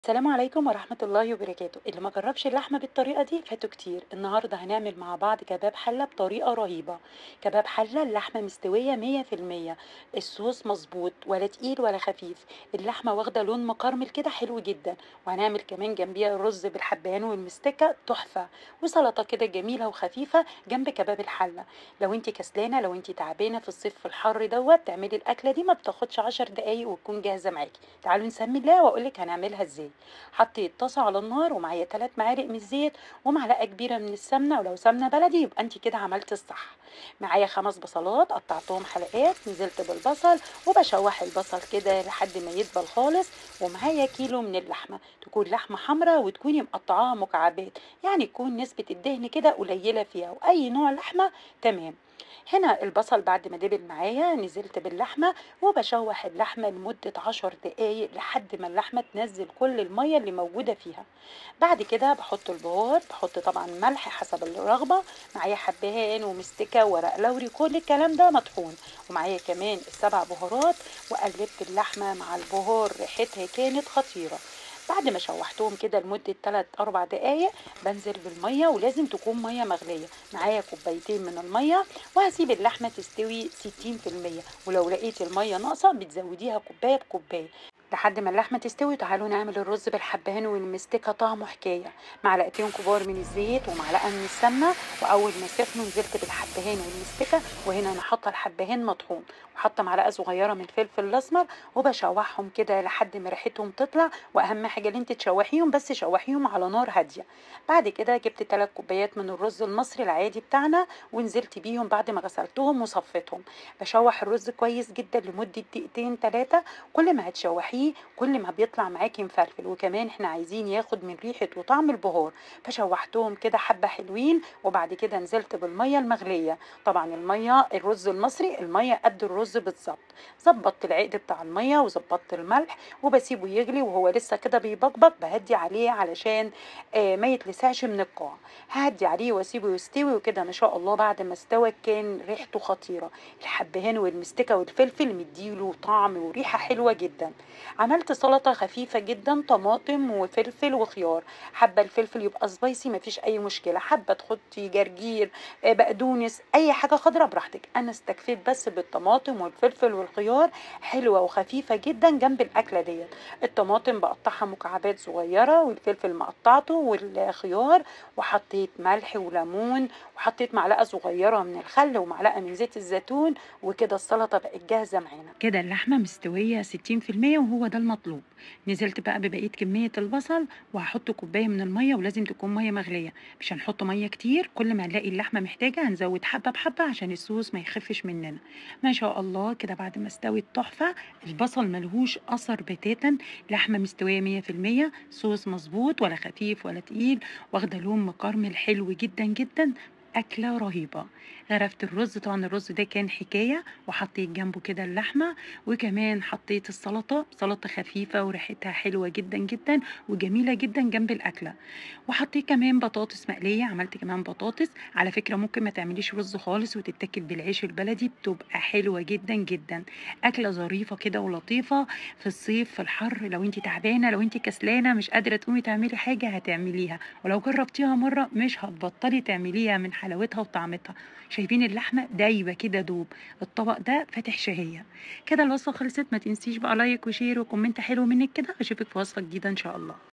السلام عليكم ورحمة الله وبركاته اللي ما جربش اللحمة بالطريقة دي فاتوا كتير النهاردة هنعمل مع بعض كباب حلة بطريقة رهيبة كباب حلة اللحمة مستوية مية في المية الصوص مظبوط ولا تقيل ولا خفيف اللحمة واخدة لون مكرمل كده حلو جدا وهنعمل كمان جنبيها الرز بالحبان والمستكة تحفة وسلطة كده جميلة وخفيفة جنب كباب الحلة لو انت كسلانة لو انت تعبانة في الصيف في الحر دوت تعملي الأكلة دي ما بتاخدش عشر دقايق وتكون جاهزة معاكي تعالوا نسمي الله واقولك هنعملها ازاي حطيت طاسه على النار ومعايا 3 معالق من الزيت ومعلقه كبيره من السمنه ولو سمنه بلدي يبقى انت كده عملت الصح معايا خمس بصلات قطعتهم حلقات نزلت بالبصل وبشوح البصل كده لحد ما يدبل خالص ومعايا كيلو من اللحمه تكون لحمه حمراء وتكوني مقطعاها مكعبات يعني تكون نسبه الدهن كده قليله فيها واي نوع لحمه تمام هنا البصل بعد ما دبل معايا نزلت باللحمة وبشوح اللحمة لمدة عشر دقايق لحد ما اللحمة تنزل كل المية اللي موجودة فيها بعد كده بحط البهار بحط طبعا ملح حسب الرغبة معايا حبهان ومستكة ورق لوري كل الكلام ده مطحون ومعايا كمان السبع بهارات وقلبت اللحمة مع البهار ريحتها كانت خطيرة بعد ما شوحتهم كده لمدة 3 4 دقايق بنزل بالمية ولازم تكون مية مغلية معايا كوبايتين من المية وهسيب اللحمة تستوي 60% ولو لقيت المية ناقصة بتزوديها كوباية بكوباية لحد ما اللحمه تستوي تعالوا نعمل الرز بالحبهان والمستكه طعمه حكايه معلقتين كبار من الزيت ومعلقه من السمنه واول ما سخنوا نزلت بالحبهان والمستكه وهنا انا حاطه الحبهان مطحون وحاطه معلقه صغيره من الفلفل الاسمر وبشوحهم كده لحد ما ريحتهم تطلع واهم حاجه ان انت تشوحيهم بس شوحيهم على نار هاديه بعد كده جبت 3 كوبايات من الرز المصري العادي بتاعنا ونزلت بيهم بعد ما غسلتهم وصفيتهم بشوح الرز كويس جدا لمده دقيقتين ثلاثه كل ما هتشوحيه كل ما بيطلع معاكي مفلفل وكمان احنا عايزين ياخد من ريحه وطعم البهار فشوحتهم كده حبه حلوين وبعد كده نزلت بالميه المغليه طبعا الميه الرز المصري الميه قد الرز بالظبط ظبطت العقد بتاع الميه وظبطت الملح وبسيبه يغلي وهو لسه كده بيبقبق بهدي عليه علشان آه ما يتلسعش من القاع هدي عليه واسيبه يستوي وكده ما شاء الله بعد ما استوى كان ريحته خطيره الحبهان والمستكه والفلفل مديله طعم وريحه حلوه جدا عملت سلطة خفيفة جدا طماطم وفلفل وخيار حابة الفلفل يبقى سبايسي مفيش أي مشكلة حابة تحطي جرجير بقدونس أي حاجة خضراء براحتك أنا استكفيت بس بالطماطم والفلفل والخيار حلوة وخفيفة جدا جنب الأكلة ديت الطماطم بقطعها مكعبات صغيرة والفلفل مقطعته والخيار وحطيت ملح وليمون وحطيت معلقة صغيرة من الخل ومعلقة من زيت الزيتون وكده السلطة بقت جاهزة معانا كده اللحمة مستوية 60% وهو ده المطلوب نزلت بقى ببقية كمية البصل وهحط كوباية من المية ولازم تكون مية مغلية مش هنحط مية كتير كل ما نلاقي اللحمة محتاجة هنزود حبة بحبة عشان الصوص ما يخفش مننا ما شاء الله كده بعد ما استوت تحفة البصل ملهوش أثر بتاتا لحمة مستوية مية في المية صوص مظبوط ولا خفيف ولا تقيل واخدة لون مكرمل حلو جدا جدا أكلة رهيبة غرفت الرز طبعا الرز ده كان حكاية وحطيت جنبه كده اللحمة وكمان حطيت السلطة سلطة خفيفة وريحتها حلوة جدا جدا وجميلة جدا جنب الأكلة وحطيت كمان بطاطس مقلية عملت كمان بطاطس على فكرة ممكن ما تعمليش رز خالص وتتاكل بالعيش البلدي بتبقى حلوة جدا جدا أكلة ظريفة كده ولطيفة في الصيف في الحر لو انت تعبانة لو انت كسلانة مش قادرة تقومي تعملي حاجة هتعمليها ولو جربتيها مرة مش هتبطلي تعمليها من حلاوتها وطعمتها شايفين اللحمه دايبه كده دوب الطبق ده فاتح شهيه كده الوصفه خلصت ما تنسيش بقى لايك وشير وكومنت حلو منك كده اشوفك في وصفه جديده ان شاء الله